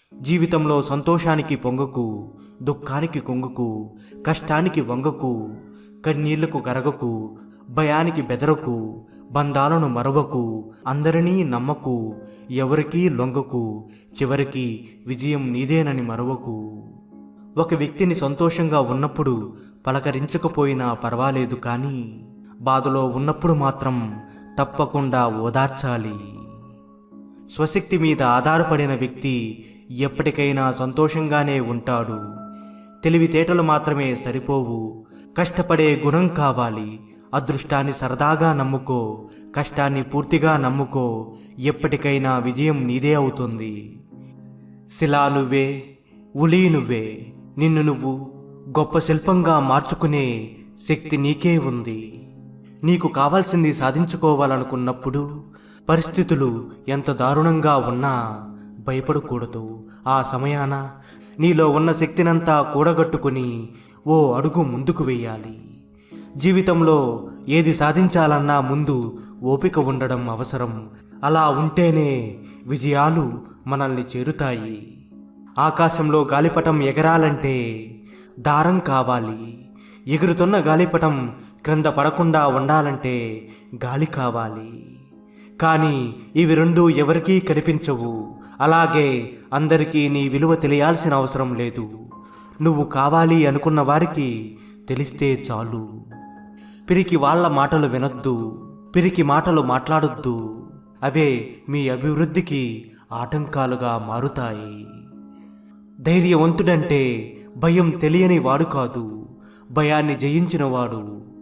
జీవితంలో సంతోషానికి పొంగకు దుఃఖానికి కొంగుకు కష్టానికి వంగకు కన్నీళ్లకు కరగకు భయానికి బెదరకు బంధాలను మరవకు అందరినీ నమ్మకు ఎవరికీ లొంగకు చివరికి విజయం నీదేనని మరవకు ఒక వ్యక్తిని సంతోషంగా ఉన్నప్పుడు పలకరించకపోయినా పర్వాలేదు కానీ బాధలో ఉన్నప్పుడు మాత్రం తప్పకుండా ఓదార్చాలి స్వశక్తి మీద ఆధారపడిన వ్యక్తి ఎప్పటికైనా సంతోషంగానే ఉంటాడు తెలివితేటలు మాత్రమే సరిపోవు కష్టపడే గుణం కావాలి అదృష్టాన్ని సరదాగా నమ్ముకో కష్టాన్ని పూర్తిగా నమ్ముకో ఎప్పటికైనా విజయం నీదే అవుతుంది శిలా నువ్వే ఉలి నువ్వే నిన్ను నువ్వు గొప్ప శిల్పంగా మార్చుకునే శక్తి నీకే ఉంది నీకు కావాల్సింది సాధించుకోవాలనుకున్నప్పుడు పరిస్థితులు ఎంత దారుణంగా ఉన్నా భయపడకూడదు ఆ సమయాన నీలో ఉన్న శక్తినంతా కూడగట్టుకుని ఓ అడుగు ముందుకు వెయ్యాలి జీవితంలో ఏది సాధించాలన్నా ముందు ఓపిక ఉండడం అవసరం అలా ఉంటేనే విజయాలు మనల్ని చేరుతాయి ఆకాశంలో గాలిపటం ఎగరాలంటే దారం కావాలి ఎగురుతున్న గాలిపటం క్రింద పడకుండా ఉండాలంటే గాలి కావాలి కానీ ఇవి రెండు ఎవరికీ కనిపించవు అలాగే అందరికీ నీ విలువ తెలియాల్సిన అవసరం లేదు నువ్వు కావాలి అనుకున్న వారికి తెలిస్తే చాలు పిరికి వాళ్ళ మాటలు వినొద్దు పిరికి మాటలు మాట్లాడొద్దు అవే మీ అభివృద్ధికి ఆటంకాలుగా మారుతాయి ధైర్యవంతుడంటే భయం తెలియని వాడు కాదు భయాన్ని జయించినవాడు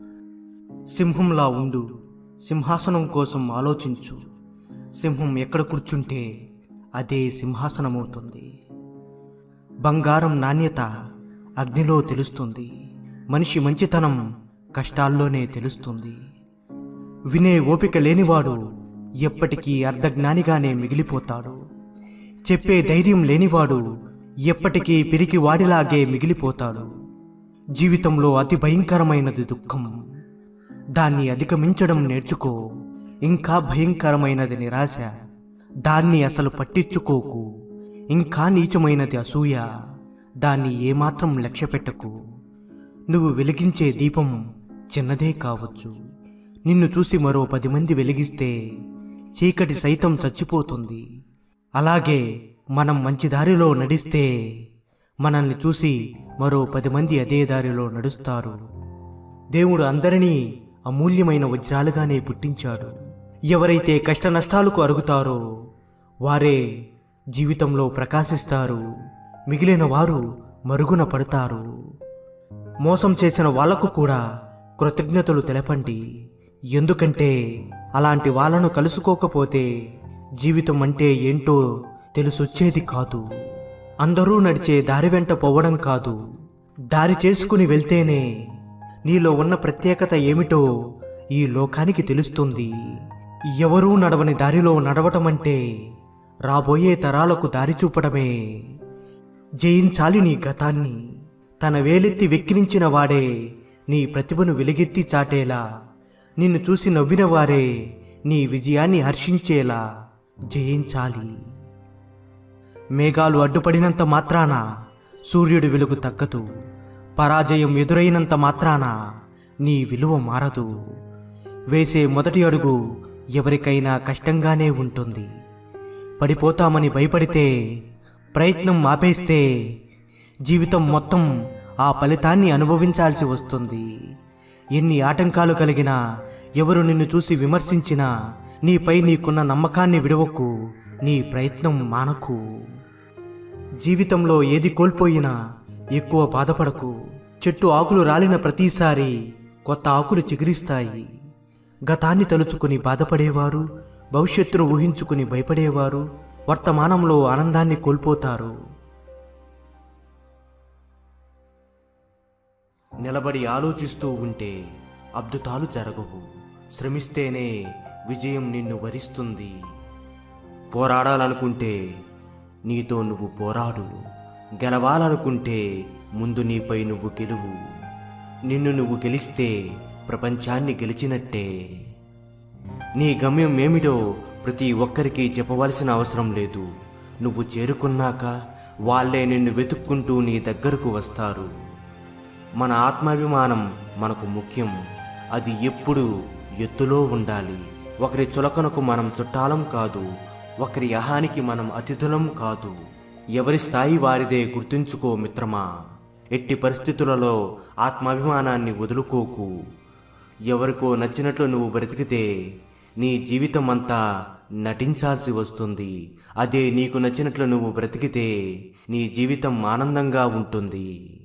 సింహంలా ఉండు సింహాసనం కోసం ఆలోచించు సింహం ఎక్కడ కూర్చుంటే అదే సింహాసనమవుతుంది బంగారం నాణ్యత అగ్నిలో తెలుస్తుంది మనిషి మంచితనం కష్టాల్లోనే తెలుస్తుంది వినే ఓపిక లేనివాడు ఎప్పటికీ అర్ధజ్ఞానిగానే మిగిలిపోతాడు చెప్పే ధైర్యం లేనివాడు ఎప్పటికీ పిరికి వాడిలాగే మిగిలిపోతాడు జీవితంలో అతి భయంకరమైనది దుఃఖం దాన్ని అధిగమించడం నేర్చుకో ఇంకా భయంకరమైనది నిరాశ దాన్ని అసలు పట్టించుకోకు ఇంకా నీచమైనది అసూయ దాన్ని ఏమాత్రం లక్ష్యపెట్టకు నువ్వు వెలిగించే దీపం చిన్నదే కావచ్చు నిన్ను చూసి మరో పది మంది వెలిగిస్తే చీకటి సైతం చచ్చిపోతుంది అలాగే మనం మంచి దారిలో నడిస్తే మనల్ని చూసి మరో పది మంది అదే దారిలో నడుస్తారు దేవుడు అందరినీ అమూల్యమైన వజ్రాలుగానే పుట్టించాడు ఎవరైతే కష్ట నష్టాలకు అరుగుతారో వారే జీవితంలో ప్రకాశిస్తారు మిగిలిన వారు మరుగున పడతారు మోసం చేసిన వాళ్లకు కూడా కృతజ్ఞతలు తెలపండి ఎందుకంటే అలాంటి వాళ్ళను కలుసుకోకపోతే జీవితం అంటే ఏంటో తెలుసొచ్చేది కాదు అందరూ నడిచే దారి వెంట పోవడం కాదు దారి చేసుకుని వెళ్తేనే నీలో ఉన్న ప్రత్యేకత ఏమిటో ఈ లోకానికి తెలుస్తుంది ఎవరూ నడవని దారిలో నడవటం అంటే రాబోయే తరాలకు దారి చూపడమే జయించాలి నీ గతాన్ని తన వేలెత్తి వెక్కిరించిన వాడే నీ ప్రతిభను వెలుగెత్తి చాటేలా నిన్ను చూసి నవ్విన వారే నీ విజయాన్ని హర్షించేలా జయించాలి మేఘాలు అడ్డుపడినంత మాత్రాన సూర్యుడి వెలుగు తగ్గదు పరాజయం ఎదురైనంత మాత్రాన నీ విలువ మారదు వేసే మొదటి అడుగు ఎవరికైనా కష్టంగానే ఉంటుంది పడిపోతామని భయపడితే ప్రయత్నం ఆపేస్తే జీవితం మొత్తం ఆ ఫలితాన్ని అనుభవించాల్సి వస్తుంది ఎన్ని ఆటంకాలు కలిగినా ఎవరు నిన్ను చూసి విమర్శించినా నీపై నీకున్న నమ్మకాన్ని విడవకు నీ ప్రయత్నం మానకు జీవితంలో ఏది కోల్పోయినా ఎక్కువ బాధపడకు చెట్టు ఆకులు రాలిన ప్రతిసారి కొత్త ఆకులు చిగురిస్తాయి గతాన్ని తలుచుకుని బాధపడేవారు భవిష్యత్తును ఊహించుకుని భయపడేవారు వర్తమానంలో ఆనందాన్ని కోల్పోతారు నిలబడి ఆలోచిస్తూ ఉంటే అద్భుతాలు జరగవు శ్రమిస్తేనే విజయం నిన్ను వరిస్తుంది పోరాడాలనుకుంటే నీతో నువ్వు పోరాడు గెలవాలనుకుంటే ముందు నీపై నువ్వు గెలువు నిన్ను నువ్వు గెలిస్తే ప్రపంచాన్ని గెలిచినట్టే నీ గమ్యం ఏమిటో ప్రతి ఒక్కరికి చెప్పవలసిన అవసరం లేదు నువ్వు చేరుకున్నాక వాళ్ళే నిన్ను వెతుక్కుంటూ నీ దగ్గరకు వస్తారు మన ఆత్మాభిమానం మనకు ముఖ్యం అది ఎప్పుడు ఎత్తులో ఉండాలి ఒకరి చులకనకు మనం చుట్టాలం కాదు ఒకరి యహానికి మనం అతిథులం కాదు ఎవరి స్థాయి వారిదే గుర్తుంచుకో మిత్రమా ఎట్టి పరిస్థితులలో ఆత్మాభిమానాన్ని వదులుకోకు ఎవరికో నచ్చినట్లు నువ్వు బ్రతికితే నీ జీవితం అంతా నటించాల్సి వస్తుంది అదే నీకు నచ్చినట్లు నువ్వు బ్రతికితే నీ జీవితం ఆనందంగా ఉంటుంది